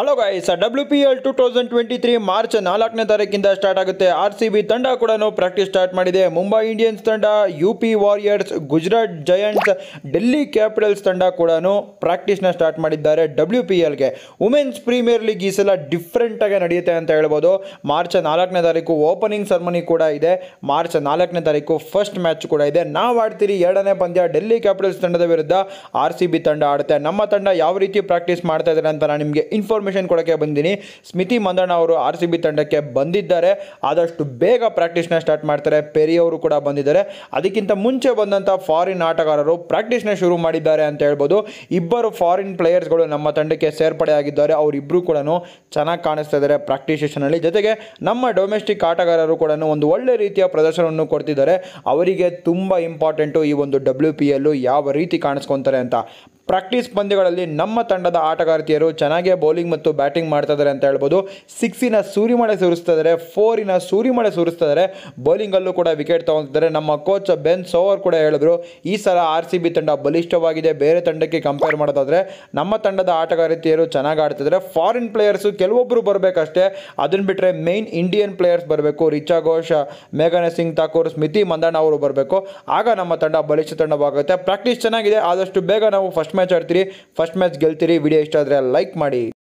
hello guys W P L two thousand twenty three March ನಾಲ್ಕನೇ ತಾರೀಕಿಂದ start ಆಗುತ್ತೆ R C B ತಂಡ ಕೂಡ ಪ್ರಾಕ್ಟೀಸ್ ಸ್ಟಾರ್ಟ್ ಮಾಡಿದೆ ಮುಂಬೈ ಇಂಡಿಯನ್ಸ್ ತಂಡ U P Warriors Gujarat Giants Delhi Capitals ತಂಡ ಕೂಡ ಪ್ರಾಕ್ಟೀಸ್ನ ಸ್ಟಾರ್ಟ್ ಮಾಡಿದ್ದಾರೆ ಡಬ್ಲ್ಯೂ ಪಿ ಎಲ್ಗೆ ವುಮೆನ್ಸ್ ಪ್ರೀಮಿಯರ್ ಲೀಗ್ ಈ ಸಲ ಡಿಫ್ರೆಂಟಾಗಿ ನಡೆಯುತ್ತೆ ಅಂತ ಹೇಳ್ಬೋದು ಮಾರ್ಚ್ ನಾಲ್ಕನೇ ತಾರೀಕು ಓಪನಿಂಗ್ ಸೆರೆಮನಿ ಕೂಡ ಇದೆ ಮಾರ್ಚ್ ನಾಲ್ಕನೇ ತಾರೀಕು ಫಸ್ಟ್ ಮ್ಯಾಚ್ ಕೂಡ ಇದೆ ನಾವು ಆಡ್ತೀರಿ ಎರಡನೇ ಪಂದ್ಯ ಡೆಲ್ಲಿ ಕ್ಯಾಪಿಟಲ್ಸ್ ತಂಡದ ವಿರುದ್ಧ ಆರ್ ಸಿ ಬಿ ತಂಡ ಆಡುತ್ತೆ ನಮ್ಮ ತಂಡ ಯಾವ ರೀತಿ ಪ್ರಾಕ್ಟೀಸ್ ಮಾಡ್ತಾ ಇದ್ದಾರೆ ಅಂತ ನಾನು ನಿಮಗೆ ಇನ್ಫಾರ್ಮೇಷನ್ ಕೊಡೋಕ್ಕೆ ಬಂದಿನಿ ಸ್ಮಿತಿ ಮಂದಣ್ಣ ಅವರು ಆರ್ ಸಿ ಬಿ ತಂಡಕ್ಕೆ ಬಂದಿದ್ದಾರೆ ಆದಷ್ಟು ಬೇಗ ಪ್ರಾಕ್ಟೀಸ್ನ ಸ್ಟಾರ್ಟ್ ಮಾಡ್ತಾರೆ ಪೆರಿ ಅವರು ಕೂಡ ಬಂದಿದ್ದಾರೆ ಅದಕ್ಕಿಂತ ಮುಂಚೆ ಬಂದಂಥ ಫಾರಿನ್ ಆಟಗಾರರು ಪ್ರಾಕ್ಟೀಸ್ನ ಶುರು ಮಾಡಿದ್ದಾರೆ ಅಂತ ಹೇಳ್ಬೋದು ಇಬ್ಬರು ಫಾರಿನ್ ಪ್ಲೇಯರ್ಸ್ಗಳು ನಮ್ಮ ತಂಡಕ್ಕೆ ಸೇರ್ಪಡೆ ಆಗಿದ್ದಾರೆ ಅವರಿಬ್ಬರು ಕೂಡ ಚೆನ್ನಾಗಿ ಕಾಣಿಸ್ತಾ ಇದ್ದಾರೆ ಪ್ರಾಕ್ಟೀಸ್ ಸೆಷನಲ್ಲಿ ಜೊತೆಗೆ ನಮ್ಮ ಡೊಮೆಸ್ಟಿಕ್ ಆಟಗಾರರು ಕೂಡ ಒಂದು ಒಳ್ಳೆ ರೀತಿಯ ಪ್ರದರ್ಶನವನ್ನು ಕೊಡ್ತಿದ್ದಾರೆ ಅವರಿಗೆ ತುಂಬ ಇಂಪಾರ್ಟೆಂಟು ಈ ಒಂದು ಡಬ್ಲ್ಯೂ ಪಿ ಎಲ್ಲು ಯಾವ ರೀತಿ ಕಾಣಿಸ್ಕೊತಾರೆ ಅಂತ ಪ್ರಾಕ್ಟೀಸ್ ಪಂದ್ಯಗಳಲ್ಲಿ ನಮ್ಮ ತಂಡದ ಆಟಗಾರ್ತಿಯರು ಚೆನ್ನಾಗೇ ಬೌಲಿಂಗ್ ಮತ್ತು ಬ್ಯಾಟಿಂಗ್ ಮಾಡ್ತಾ ಇದ್ದಾರೆ ಅಂತ ಹೇಳ್ಬೋದು ಸಿಕ್ಸಿನ ಸೂರಿಮಳೆ ಸುರಿಸ್ತಾ ಇದ್ದಾರೆ ಫೋರಿನ ಸೂರಿಮಳೆ ಸುರಿಸ್ತಾ ಇದ್ದಾರೆ ಬೌಲಿಂಗಲ್ಲೂ ಕೂಡ ವಿಕೆಟ್ ತೊಗೊತಿದ್ದಾರೆ ನಮ್ಮ ಕೋಚ್ ಬೆನ್ ಸೋವರ್ ಕೂಡ ಹೇಳಿದ್ರು ಈ ಸಲ ಆರ್ ಸಿ ಬಿ ತಂಡ ಬಲಿಷ್ಠವಾಗಿದೆ ಬೇರೆ ತಂಡಕ್ಕೆ ಕಂಪೇರ್ ಮಾಡೋದಾದರೆ ನಮ್ಮ ತಂಡದ ಆಟಗಾರ್ತಿಯರು ಚೆನ್ನಾಗಿ ಆಡ್ತಿದ್ದಾರೆ ಫಾರಿನ್ ಪ್ಲೇಯರ್ಸು ಕೆಲವೊಬ್ಬರು ಬರಬೇಕಷ್ಟೇ ಅದನ್ನು ಬಿಟ್ಟರೆ ಮೇಯ್ನ್ ಇಂಡಿಯನ್ ಪ್ಲೇಯರ್ಸ್ ಬರಬೇಕು ರಿಚಾ ಘೋಷ್ ಮೇಘನ ಸಿಂಗ್ ಠಾಕೂರ್ ಸ್ಮಿತಿ ಮಂದಣ್ಣ ಅವರು ಬರಬೇಕು ಆಗ ನಮ್ಮ ತಂಡ ಬಲಿಷ್ಠ ತಂಡವಾಗುತ್ತೆ ಪ್ರಾಕ್ಟೀಸ್ ಚೆನ್ನಾಗಿದೆ ಆದಷ್ಟು ಬೇಗ ನಾವು ಫಸ್ಟ್ ಮ್ಯಾಚ್ ಆಡ್ತೀರಿ ಫಸ್ಟ್ ಮ್ಯಾಚ್ ಗೆಲ್ತೀರಿ ವಿಡಿಯೋ ಇಷ್ಟ ಆದರೆ ಲೈಕ್ ಮಾಡಿ